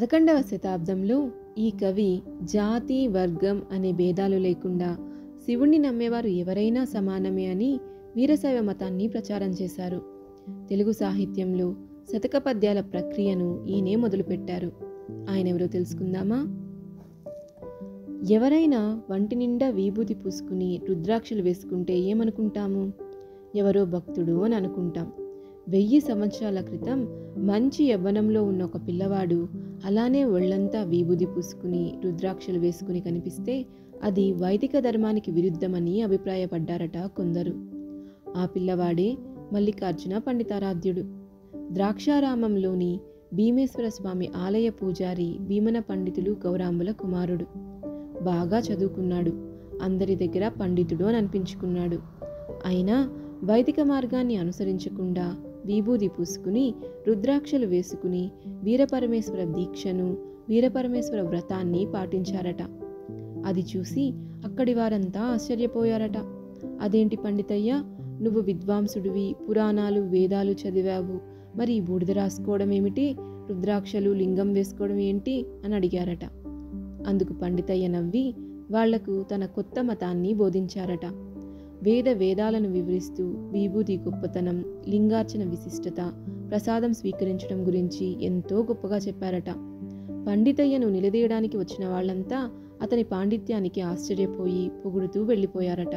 పదకొండవ శతాబ్దంలో ఈ కవి జాతి వర్గం అనే భేదాలు లేకుండా శివుణ్ణి నమ్మేవారు ఎవరైనా సమానమే అని వీరశైవ మతాన్ని ప్రచారం చేశారు తెలుగు సాహిత్యంలో శతక పద్యాల ప్రక్రియను ఈయనే మొదలుపెట్టారు ఆయన ఎవరో తెలుసుకుందామా ఎవరైనా వంటి నిండా విభూతి పూసుకుని రుద్రాక్షలు వేసుకుంటే ఏమనుకుంటాము ఎవరో భక్తుడు అని అనుకుంటాం వెయ్యి సంవత్సరాల క్రితం మంచి యవ్వనంలో ఉన్న ఒక పిల్లవాడు అలానే ఒళ్ళంతా విభూది పూసుకుని రుద్రాక్షలు వేసుకుని కనిపిస్తే అది వైదిక ధర్మానికి విరుద్ధమని అభిప్రాయపడ్డారట కొందరు ఆ పిల్లవాడే మల్లికార్జున పండితారాధ్యుడు ద్రాక్షారామంలోని భీమేశ్వర స్వామి ఆలయ పూజారి భీమన పండితులు గౌరాంబుల కుమారుడు బాగా చదువుకున్నాడు అందరి దగ్గర పండితుడు అని అనిపించుకున్నాడు అయినా వైదిక మార్గాన్ని అనుసరించకుండా విభూది పూసుకుని రుద్రాక్షలు వేసుకుని వీరపరమేశ్వర దీక్షను వీరపరమేశ్వర వ్రతాన్ని పాటించారట అది చూసి అక్కడి వారంతా ఆశ్చర్యపోయారట అదేంటి పండితయ్య నువ్వు విద్వాంసుడివి పురాణాలు వేదాలు చదివావు మరి ఈ బూడిద రాసుకోవడం ఏమిటి రుద్రాక్షలు లింగం వేసుకోవడం ఏంటి అని అడిగారట అందుకు పండితయ్య నవ్వి వాళ్లకు తన కొత్త మతాన్ని బోధించారట వేద వేదాలను వివరిస్తూ విభూతి గొప్పతనం లింగార్చన విశిష్టత ప్రసాదం స్వీకరించడం గురించి ఎంతో గొప్పగా చెప్పారట పండితయ్యను నిలదీయడానికి వచ్చిన వాళ్ళంతా అతని పాండిత్యానికి ఆశ్చర్యపోయి పొగుడుతూ వెళ్ళిపోయారట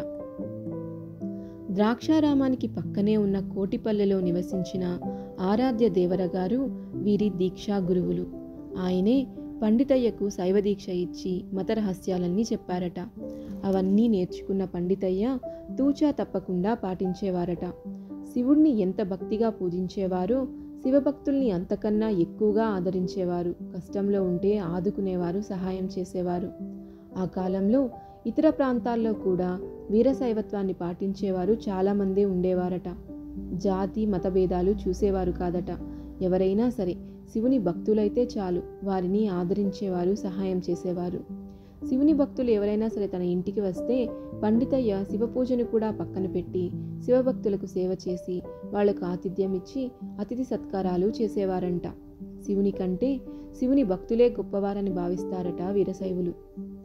ద్రాక్షారామానికి పక్కనే ఉన్న కోటిపల్లెలో నివసించిన ఆరాధ్య దేవర గారు వీరి దీక్షా గురువులు ఆయనే పండితయ్యకు శైవ దీక్ష ఇచ్చి మత రహస్యాలన్నీ చెప్పారట అవన్నీ నేర్చుకున్న పండితయ్య తూచా తప్పకుండా పాటించేవారట శివుణ్ణి ఎంత భక్తిగా పూజించేవారో శివభక్తుల్ని అంతకన్నా ఎక్కువగా ఆదరించేవారు కష్టంలో ఉంటే ఆదుకునేవారు సహాయం చేసేవారు ఆ కాలంలో ఇతర ప్రాంతాల్లో కూడా వీరశైవత్వాన్ని పాటించేవారు చాలామందే ఉండేవారట జాతి మతభేదాలు చూసేవారు కాదట ఎవరైనా సరే శివుని భక్తులైతే చాలు వారిని ఆదరించేవారు సహాయం చేసేవారు శివుని భక్తులు ఎవరైనా సరే తన ఇంటికి వస్తే పండితయ్య శివపూజను కూడా పక్కన పెట్టి శివభక్తులకు సేవ చేసి వాళ్లకు ఆతిథ్యం ఇచ్చి అతిథి సత్కారాలు చేసేవారంట శివుని కంటే శివుని భక్తులే గొప్పవారని భావిస్తారట వీరశైవులు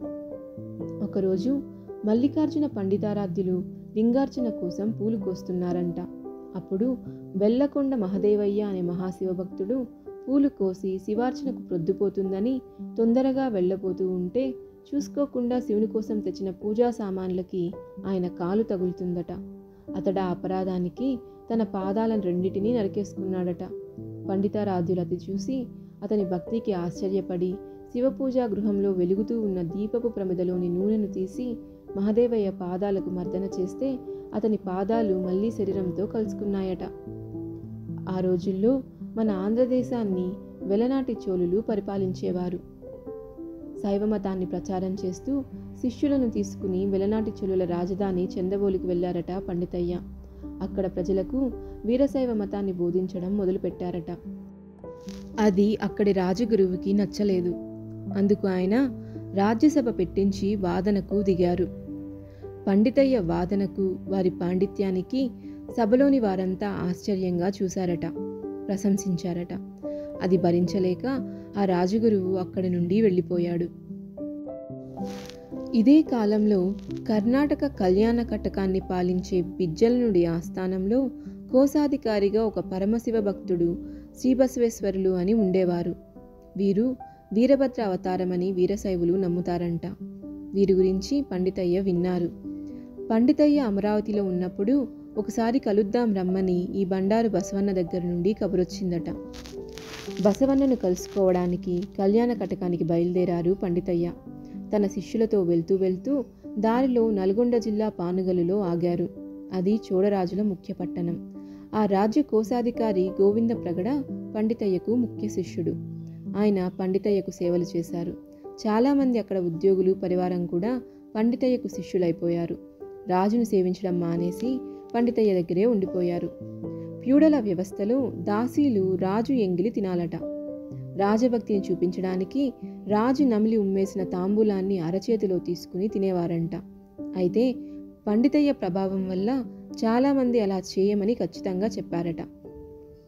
ఒకరోజు మల్లికార్జున పండితారాధ్యులు లింగార్చన కోసం పూలు కోస్తున్నారంట అప్పుడు వెల్లకొండ మహదేవయ్య అనే మహాశివభక్తుడు పూలు కోసి శివార్చనకు ప్రొద్దుపోతుందని తొందరగా వెళ్ళబోతూ ఉంటే చూసుకోకుండా శివుని కోసం తెచ్చిన పూజా సామాన్లకి ఆయన కాలు తగులుతుందట అతడు ఆ అపరాధానికి తన పాదాలను రెండింటినీ నరికేసుకున్నాడట పండితారాధ్యులు అది చూసి అతని భక్తికి ఆశ్చర్యపడి శివపూజా గృహంలో వెలుగుతూ ఉన్న దీపపు ప్రమిదలోని నూనెను తీసి మహదేవయ్య పాదాలకు మర్దన చేస్తే అతని పాదాలు మళ్ళీ శరీరంతో కలుసుకున్నాయట ఆ రోజుల్లో మన ఆంధ్రదేశాన్ని వెలనాటి చోళులు పరిపాలించేవారు శైవమతాన్ని ప్రచారం చేస్తూ శిష్యులను తీసుకుని వెలనాటి చోళుల రాజధాని చందవోలికి వెళ్లారట పండితయ్య అక్కడ ప్రజలకు వీరశైవ మతాన్ని బోధించడం మొదలుపెట్టారట అది అక్కడి రాజగురువుకి నచ్చలేదు అందుకు ఆయన రాజ్యసభ పెట్టించి వాదనకు దిగారు పండితయ్య వాదనకు వారి పాండిత్యానికి సభలోని వారంతా ఆశ్చర్యంగా చూశారట ప్రశంసించారట అది భరించలేక ఆ రాజగురువు అక్కడి నుండి వెళ్ళిపోయాడు ఇదే కాలంలో కర్ణాటక కళ్యాణ కటకాన్ని పాలించే బిజ్జలనుడి ఆస్థానంలో కోశాధికారిగా ఒక పరమశివ భక్తుడు శ్రీబసవేశ్వరులు అని ఉండేవారు వీరు వీరభద్ర అవతారమని వీరశైవులు నమ్ముతారంట వీరి గురించి పండితయ్య విన్నారు పండితయ్య అమరావతిలో ఉన్నప్పుడు ఒకసారి కలుద్దాం రమ్మని ఈ బండారు బసవన్న దగ్గర నుండి కబురొచ్చిందట బసవన్నను కలుసుకోవడానికి కళ్యాణ కటకానికి బయలుదేరారు పండితయ్య తన శిష్యులతో వెళ్తూ వెళ్తూ దారిలో నల్గొండ జిల్లా పానుగలులో ఆగారు అది చోడరాజుల ముఖ్య పట్టణం ఆ రాజ్య కోశాధికారి గోవింద ప్రగడ పండితయ్యకు ముఖ్య శిష్యుడు ఆయన పండితయ్యకు సేవలు చేశారు చాలామంది అక్కడ ఉద్యోగులు పరివారం కూడా పండితయ్యకు శిష్యులైపోయారు రాజును సేవించడం మానేసి పండితయ్య దగ్గరే ఉండిపోయారు ఫ్యూడల వ్యవస్థలో దాసీలు రాజు ఎంగిలి తినాలట రాజభక్తిని చూపించడానికి రాజు నమిలి ఉమ్మేసిన తాంబూలాన్ని అరచేతిలో తీసుకుని తినేవారంట అయితే పండితయ్య ప్రభావం వల్ల చాలామంది అలా చేయమని ఖచ్చితంగా చెప్పారట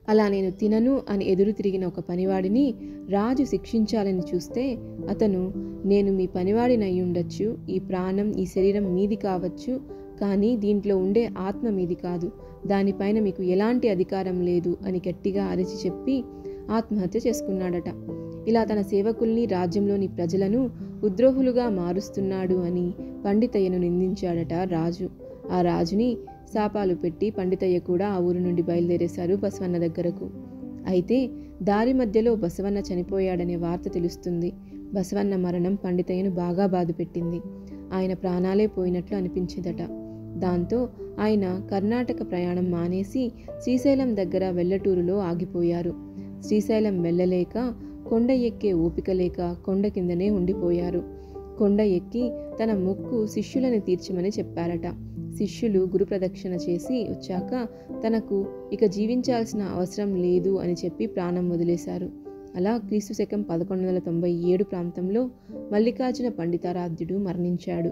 అలా నేను తినను అని ఎదురు తిరిగిన ఒక పనివాడిని రాజు శిక్షించాలని చూస్తే అతను నేను మీ పనివాడినై ఉండొచ్చు ఈ ప్రాణం ఈ శరీరం మీది కావచ్చు కానీ దీంట్లో ఉండే ఆత్మ మీది కాదు దానిపైన మీకు ఎలాంటి అధికారం లేదు అని గట్టిగా అరిచి చెప్పి ఆత్మహత్య చేసుకున్నాడట ఇలా తన సేవకుల్ని రాజ్యంలోని ప్రజలను ఉద్రోహులుగా మారుస్తున్నాడు అని పండితయ్యను నిందించాడట రాజు ఆ రాజుని శాపాలు పెట్టి పండితయ్య కూడా ఆ ఊరు నుండి బయలుదేరేశారు బసవన్న దగ్గరకు అయితే దారి మధ్యలో బసవన్న చనిపోయాడనే వార్త తెలుస్తుంది బసవన్న మరణం పండితయ్యను బాగా బాధపెట్టింది ఆయన ప్రాణాలే పోయినట్లు అనిపించేదట దాంతో ఆయన కర్ణాటక ప్రయాణం మానేసి శ్రీశైలం దగ్గర వెల్లటూరులో ఆగిపోయారు శ్రీశైలం వెళ్ళలేక కొండ ఎక్కే ఓపిక లేక కొండ కిందనే ఉండిపోయారు కొండ ఎక్కి తన మొక్కు శిష్యులను తీర్చమని చెప్పారట శిష్యులు గురు ప్రదక్షిణ చేసి వచ్చాక తనకు ఇక జీవించాల్సిన అవసరం లేదు అని చెప్పి ప్రాణం వదిలేశారు అలా క్రీస్తు శకం పదకొండు వందల తొంభై ఏడు ప్రాంతంలో మల్లికార్జున పండితారాధ్యుడు మరణించాడు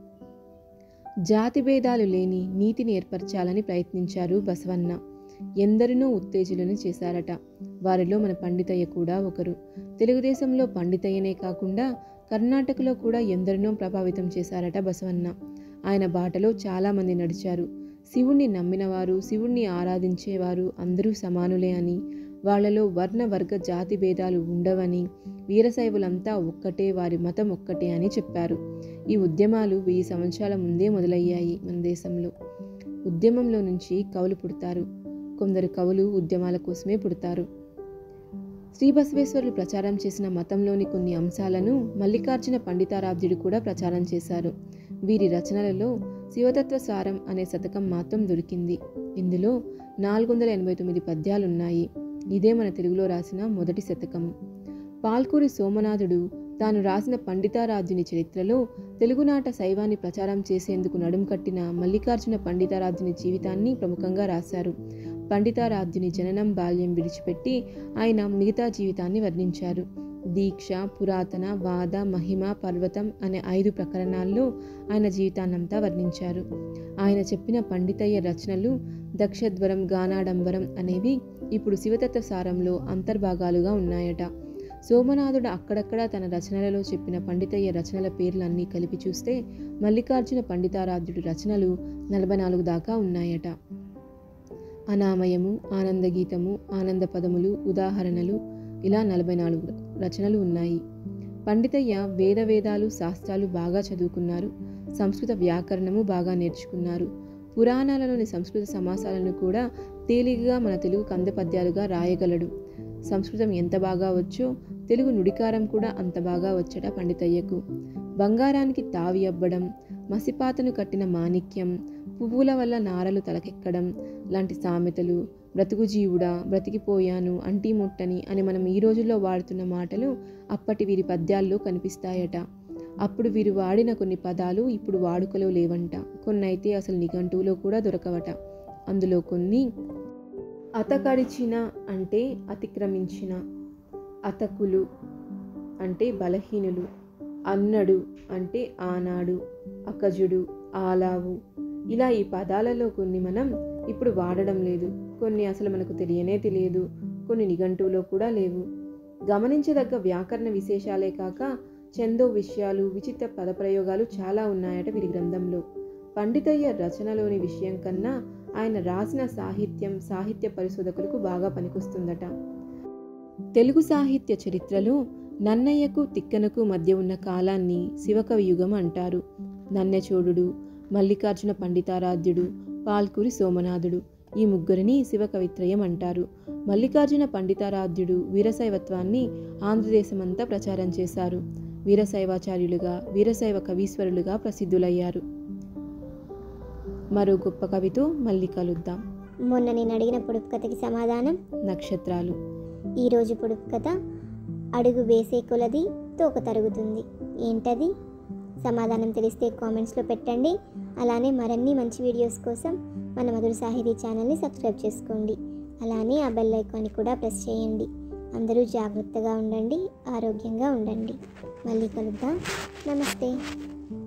జాతి భేదాలు లేని నీతిని ఏర్పరచాలని ప్రయత్నించారు బసవన్న ఎందరినో ఉత్తేజులను చేశారట వారిలో మన పండితయ్య కూడా ఒకరు తెలుగుదేశంలో పండితయ్యనే కాకుండా కర్ణాటకలో కూడా ఎందరినో ప్రభావితం చేశారట బసవన్న ఆయన బాటలో చాలామంది నడిచారు శివుణ్ణి నమ్మినవారు శివుణ్ణి ఆరాధించేవారు అందరూ సమానులే అని వాళ్లలో వర్ణ వర్గ జాతి భేదాలు ఉండవని వీరశైవులంతా ఒక్కటే వారి మతం ఒక్కటే అని చెప్పారు ఈ ఉద్యమాలు వెయ్యి సంవత్సరాల ముందే మొదలయ్యాయి మన దేశంలో ఉద్యమంలో నుంచి కవులు పుడతారు కొందరు కవులు ఉద్యమాల కోసమే పుడతారు శ్రీ బసవేశ్వరులు ప్రచారం చేసిన మతంలోని కొన్ని అంశాలను మల్లికార్జున పండితారాధ్యుడు కూడా ప్రచారం చేశారు వీరి రచనలలో శివతత్వ సారం అనే శతకం మాత్రం దొరికింది ఇందులో నాలుగు వందల ఎనభై తొమ్మిది పద్యాలున్నాయి ఇదే మన తెలుగులో రాసిన మొదటి శతకము పాల్కూరి సోమనాథుడు తాను రాసిన పండితారాధ్యుని చరిత్రలో తెలుగునాట శైవాన్ని ప్రచారం చేసేందుకు నడుం కట్టిన మల్లికార్జున పండితారాధ్యుని జీవితాన్ని ప్రముఖంగా రాశారు పండితారాధ్యుని జననం బాల్యం విడిచిపెట్టి ఆయన మిగతా జీవితాన్ని వర్ణించారు దీక్ష పురాతన వాద మహిమ పర్వతం అనే ఐదు ప్రకరణాల్లో ఆయన జీవితాన్నంతా వర్ణించారు ఆయన చెప్పిన పండితయ్య రచనలు దక్షద్వరం గానాడంబరం అనేవి ఇప్పుడు శివతత్వ సారంలో అంతర్భాగాలుగా ఉన్నాయట సోమనాథుడు అక్కడక్కడ తన రచనలలో చెప్పిన పండితయ్య రచనల పేర్లన్నీ కలిపి చూస్తే మల్లికార్జున పండితారాధ్యుడి రచనలు నలభై నాలుగు దాకా ఉన్నాయట అనామయము ఆనందగీతము ఆనంద పదములు ఉదాహరణలు ఇలా నలభై నాలుగు రచనలు ఉన్నాయి పండితయ్య వేద వేదాలు శాస్త్రాలు బాగా చదువుకున్నారు సంస్కృత వ్యాకరణము బాగా నేర్చుకున్నారు పురాణాలలోని సంస్కృత సమాసాలను కూడా తేలికగా మన తెలుగు కంద పద్యాలుగా రాయగలడు సంస్కృతం ఎంత బాగా వచ్చో తెలుగు నుడికారం కూడా అంత బాగా వచ్చట పండితయ్యకు బంగారానికి తావి అబ్బడం మసిపాతను కట్టిన మాణిక్యం పువ్వుల వల్ల నారలు తలకెక్కడం లాంటి సామెతలు బ్రతుకు జీవుడా బ్రతికిపోయాను అంటీ ముట్టని అని మనం ఈ రోజుల్లో వాడుతున్న మాటలు అప్పటి వీరి పద్యాల్లో కనిపిస్తాయట అప్పుడు వీరు వాడిన కొన్ని పదాలు ఇప్పుడు వాడుకలో లేవంట కొన్ని అయితే అసలు నిఘంటువులో కూడా దొరకవట అందులో కొన్ని అతకడిచిన అంటే అతిక్రమించిన అతకులు అంటే బలహీనులు అన్నడు అంటే ఆనాడు అకజుడు ఆలావు ఇలా ఈ పదాలలో కొన్ని మనం ఇప్పుడు వాడడం లేదు కొన్ని అసలు మనకు తెలియనే తెలియదు కొన్ని నిఘంటువులో కూడా లేవు గమనించదగ్గ వ్యాకరణ విశేషాలే కాక చందో విషయాలు విచిత్ర పదప్రయోగాలు చాలా ఉన్నాయట వీరి గ్రంథంలో పండితయ్య రచనలోని విషయం కన్నా ఆయన రాసిన సాహిత్యం సాహిత్య పరిశోధకులకు బాగా పనికొస్తుందట తెలుగు సాహిత్య చరిత్రలో నన్నయ్యకు తిక్కనకు మధ్య ఉన్న కాలాన్ని శివకవి యుగం అంటారు నన్నెచోడుడు మల్లికార్జున పండితారాధ్యుడు పాల్కూరి సోమనాథుడు ఈ ముగ్గురిని శివకవిత్రయం అంటారు మల్లికార్జున పండితారాధ్యుడు వీరశైవత్వాన్ని ఆంధ్రదేశమంతా ప్రచారం చేశారు వీరశైవాచార్యులుగా వీరశైవ కవీశ్వరులుగా ప్రసిద్ధులయ్యారు మరో గొప్ప కవితో మళ్ళీ కలుద్దాం మొన్న నేను అడిగిన పొడుపు కథకి సమాధానం నక్షత్రాలు ఈరోజు పొడుపు కథ అడుగు వేసే కొలది తోక తరుగుతుంది ఏంటది సమాధానం తెలిస్తే కామెంట్స్లో పెట్టండి అలానే మరిన్ని మంచి వీడియోస్ కోసం మన మధుర సాహితీ ఛానల్ని సబ్స్క్రైబ్ చేసుకోండి అలానే ఆ బెల్ ఐకాన్ని కూడా ప్రెస్ చేయండి అందరూ జాగ్రత్తగా ఉండండి ఆరోగ్యంగా ఉండండి మళ్ళీ కలుద్దాం నమస్తే